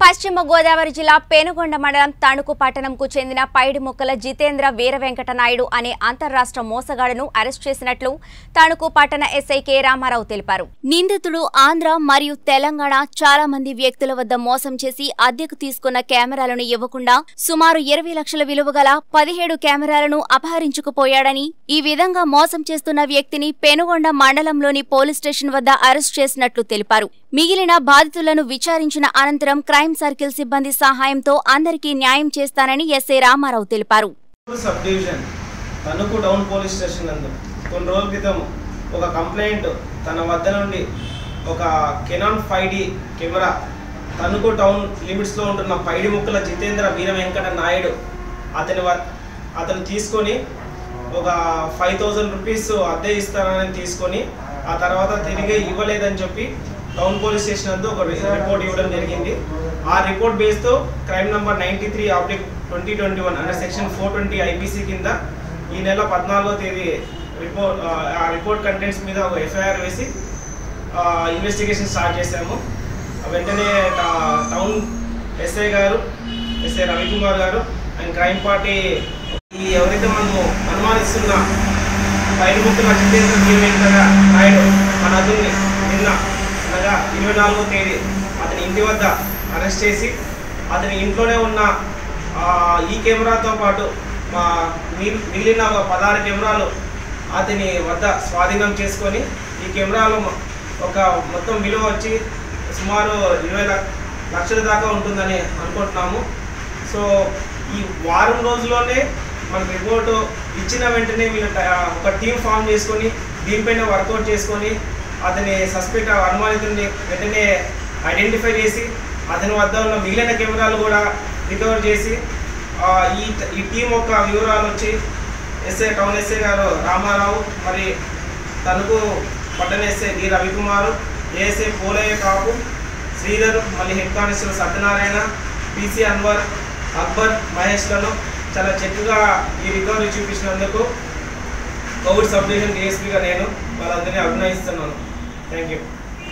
పశ్చిమ గోదావరి జిల్లా పేనుగొండ మండలం తణుకు పట్టణంకు చెందిన పైడి ముక్కల జితేంద్ర వీరవెంకట నాయుడు అనే అంతర్రాష్ట్ర మోసగాడును అరెస్ట్ చేసినట్లు తణుకు పట్టణ ఎస్ఐ కె రామారావు తెలిపారు నిందితుడు ఆంధ్ర మరియు తెలంగాణ చాలా మంది వ్యక్తుల వద్ద మోసం చేసి అద్దెకు తీసుకున్న కెమెరాలను ఇవ్వకుండా సుమారు ఇరవై లక్షల విలువ గల పదిహేడు కెమెరాలను అపహరించుకుపోయాడని ఈ విధంగా మోసం చేస్తున్న వ్యక్తిని పెనుగొండ మండలంలోని పోలీస్ స్టేషన్ వద్ద అరెస్ట్ చేసినట్లు తెలిపారు మిగిలిన బాధితులను విచారించిన అనంతరం క్రైమ్ సర్కిల్ సిబ్బంది సహాయంతో అందరికీ న్యాయం చేస్తానని ఎస్ఐ రామారావు తెలిపారు sub division Tanuku town police station నందు కొన్ని రోజుల క్రితం ఒక కంప్లైంట్ తన వద్ద నుండి ఒక Canon five D camera Tanuku town లిమిట్స్లో ఉంటున్న పైడి ముక్కల జితేంద్ర వీర వెంకట నాయుడు అతని వ- అతను తీసుకొని ఒక ఫైవ్ థౌజండ్ రూపీస్ అద్దె ఇస్తానని తీసుకొని ఆ తర్వాత తిరిగి ఇవ్వలేదని చెప్పి టౌన్ పోలీస్ స్టేషన్ నందు ఒక రి- రిపోర్ట్ ఇవ్వడం జరిగింది ఆ రిపోర్ట్ బేస్తో crime number ninety three object twenty twenty one అంటే సెక్షన్ ఫోర్ ట్వంటీ ఐపీసీ కింద ఈ నెల పద్నాలుగో తేదీ రిపోర్ట్ ఆ రిపోర్ట్ కంటెంట్స్ మీద ఒక ఎఫ్ఐఆర్ వేసి ఇన్వెస్టిగేషన్ స్టార్ట్ చేశాము వెంటనే టా- టౌన్ ఎస్ఐ గారు ఎస్ఐ రవికుమార్ గారు అండ్ క్రైమ్ పార్టీ ఈ ఎవరైతే మనము అనుమానిస్తున్న పైన ముక్కుల జితేంద్ర వెంకట నాయుడు మన అతన్ని నిన్న అనగా ఇరవై నాలుగో తేదీ అతని ఇంటి వద్ద అరెస్ట్ చేసి అతని ఇంట్లోనే ఉన్న ఆ, ఈ కెమెరాతో పాటు మా మిగిలి- మిగిలిన ఒక పదహారు కెమెరాలు అతని వద్ద స్వాధీనం చేసుకొని ఈ కెమెరాలు మొ- ఒక మొత్తం విలువ వచ్చి సుమారు ఇరవై లక్ష- లక్షల దాకా ఉంటుందని అనుకుంటున్నాము సో ఈ వారం రోజుల్లోనే మనకు రిపోర్ట్ ఇచ్చిన వెంటనే వీళ్ళు ట- ఒక టీం ఫామ్ చేసుకొని దీనిపైన వర్కౌట్ చేసుకొని అతని సస్పెక్ట్ అనుమానితుడిని వెంటనే ఐడెంటిఫై చేసి అతని వద్ద ఉన్న మిగిలిన కెమెరాలు కూడా రికవర్ చేసి ఆ, ఈ ఈ టీం యొక్క వివరాలు వచ్చి ఎస్ఐ టౌన్ ఎస్ఐ గారు రామారావు మరి తణుకు పట్టణ SI D Ravikumar ASI Polayya Kapu Sridhar మళ్ళీ head constable Satyanarayana PC Anwar Akbar మహేష్లను చాలా చక్కగా ఈ రికవరీ చూపించినందుకు కోవిడ్ సబ్ డివిజన్ డిఎస్పీగా నేను వాళ్ళందరినీ అభినందిస్తున్నాను థ్యాంక్ యూ